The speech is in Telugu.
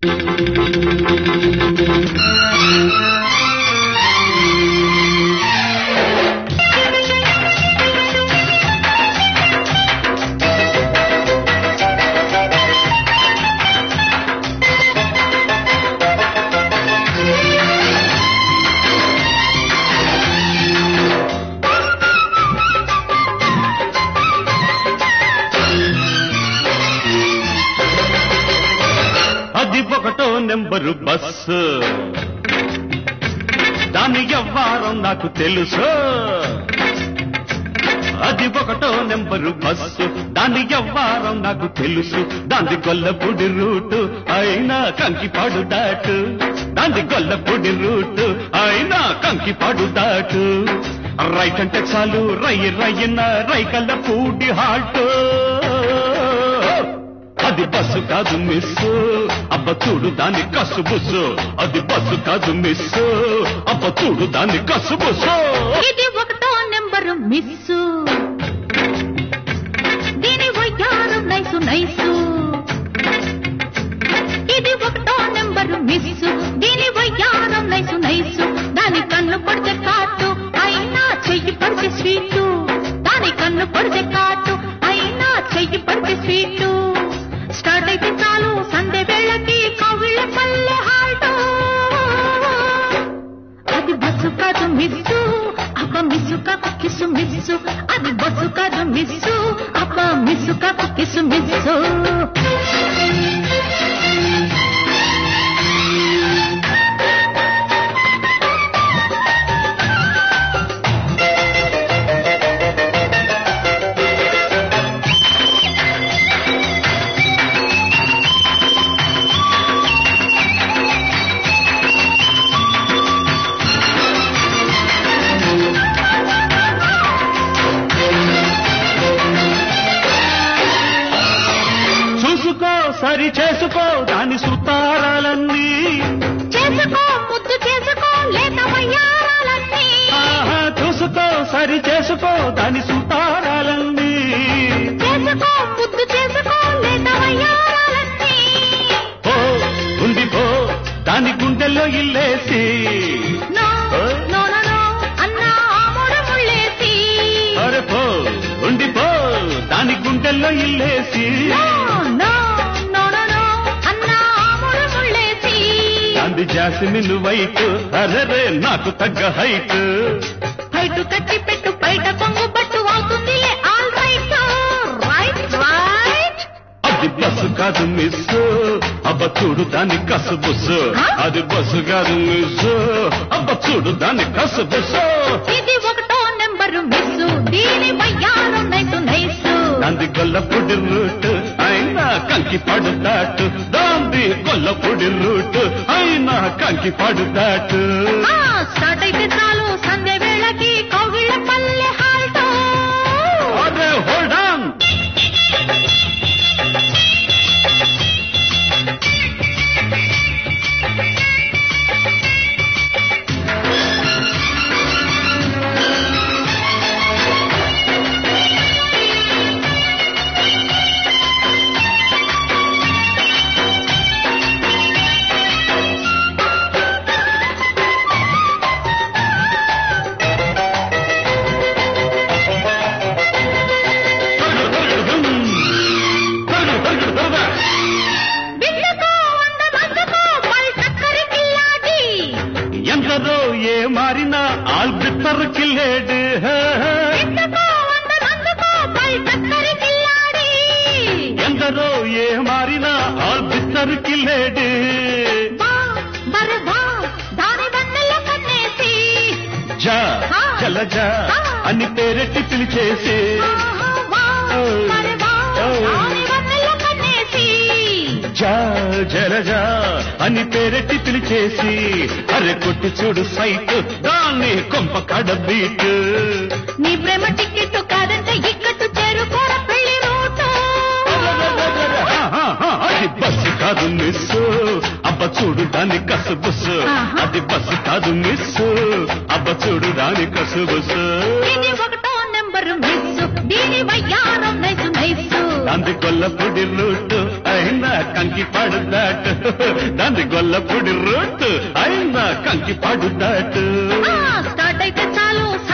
అది ఒకటో నెంబరు బస్సు దాని ఎవ్వారం నాకు తెలుసు అది ఒకటో నెంబరు బస్సు దాని ఎవ్వారం నాకు తెలుసు దాని గొల్లపూడి రూటు అయినా కంకిపాడు దాటు దాని గొల్లపూడి రూటు అయినా కంకిపాడు దాటు రైట్ అంటే చాలు రై రయ్యన రైకల్ల పూడి హాల్ట్ అది బస్సు కాదు మిస్ అబ్బ చూడు దాని కసు బుస్సు అది బస్సు కాదు మిస్ అబ్బ చూడు దాని కసు బుస్సు ఇది ఒకటో నెంబరు మిస్సు దీని వయ్యారు నైసు నైసు ఇది ఒకటో నెంబరు మిస్సు దీని వయ్యారు నైసు నైసు దాని కన్ను పడితే కాటు అయినా చెయ్యి పడితే స్వీటు దాని కన్ను పడితే కాటు అయినా చెయ్యి పడితే స్వీటు స్టార్ట్ అయితే చాలు సందే వేళకి కవిళ్ళ పల్లె హాల్టో అది బస్సు కాదు మిస్సు అబ్బ మిస్సు కాకు కిసు మిస్సు అది బస్సు కాదు మిస్సు అబ్బ మిస్సు కాకు కిసు మిస్సు చూసుకో సరి చేసుకో దాని సుతారాలన్నీ చేసుకో ముద్దు చేసుకో లేత వయ్యారాలన్నీ ఆహా, చూసుకో సరి చేసుకో దాని సుతారాలన్నీ చేసుకో ముద్దు చేసుకో లేత వయ్యారాలన్నీ ఓ ఉండిపో దాని గుండెల్లో ఇల్లేసి నో నో నో నో అన్నా ఆమోడ ముళ్ళేసి అరే పో ఉండిపో దాని గుండెల్లో ఇల్లేసి no no no no no అన్నా ఆమోడ ముళ్ళేసి అంది జాస్మిన్ వైట్ అరరే నాకు తగ్గ హైట్ బయట కట్టి పెట్టు బయట కొంగు పట్టు అవుతుందిలే ఆల్ రైట్ రైట్ రైట్ అది బస్సు కాదు మిస్ అబ్బ చూడు దాని కసు బుస్సు అది బస్సు కాదు మిస్ అబ్బ చూడు దాని కసు బుస్సు ఇది ఒకటో నెంబరు మిస్సు దీని వయ్యారం నైసు నైసు దాంది గొల్లపొడి రూట్ అయినా కంకి పడుతాటు దాంది గొల్లపొడి రూట్ అయినా కంకి పడుతాటు ఆ, స్టార్ట్ అయితే చాలు సంధ్య వేళకి కౌగిళ్ళ పల్లె హాల్టో అరే హోల్డ్ ఆన్ బిడ్డకో అందమందుకో పై చక్కరి కిల్లాడి ఎందరో ఏ మారినా ఆల్ బిత్తర్ కిల్లేడు బిడ్డకో అందమందుకో పై చక్కరి కిల్లాడి ఎందరో ఏ మారినా ఆల్ బిత్తర్ కిల్లేడు వా బరే వా దాని వన్నెల కన్నేసి జా జలజా అని పేరెట్టి పిలిచేసి ఆహా, వా బరే వా దాని వన్నెల కన్నేసి జా జలజా అని పేరెట్టి పిలిచేసి అరే కొట్టి చూడు సైట్ దాన్ని కొంప కడబీట్ నీ ప్రేమ టికెట్ కాదంటే ఇక్కట్టు చేరుకోర పెళ్లి రూటు అది బస్సు కాదు మిస్ అబ్బ చూడు దాని కసు బుస్సు ఆహా. అది బస్సు కాదు మిస్ అబ్బ చూడు దాని కసు బుస్సు ఇది ఒకటో నెంబరు మిస్సు దీని వయ్యారం నైసు నైసు దాంది గొల్లపొడి రూటు అయినా కంకి పడుదాటు దాంది గొల్లపొడి రూటు అయినా కంకి పడుదాటు ఆ, స్టార్ట్ అయితే చాలు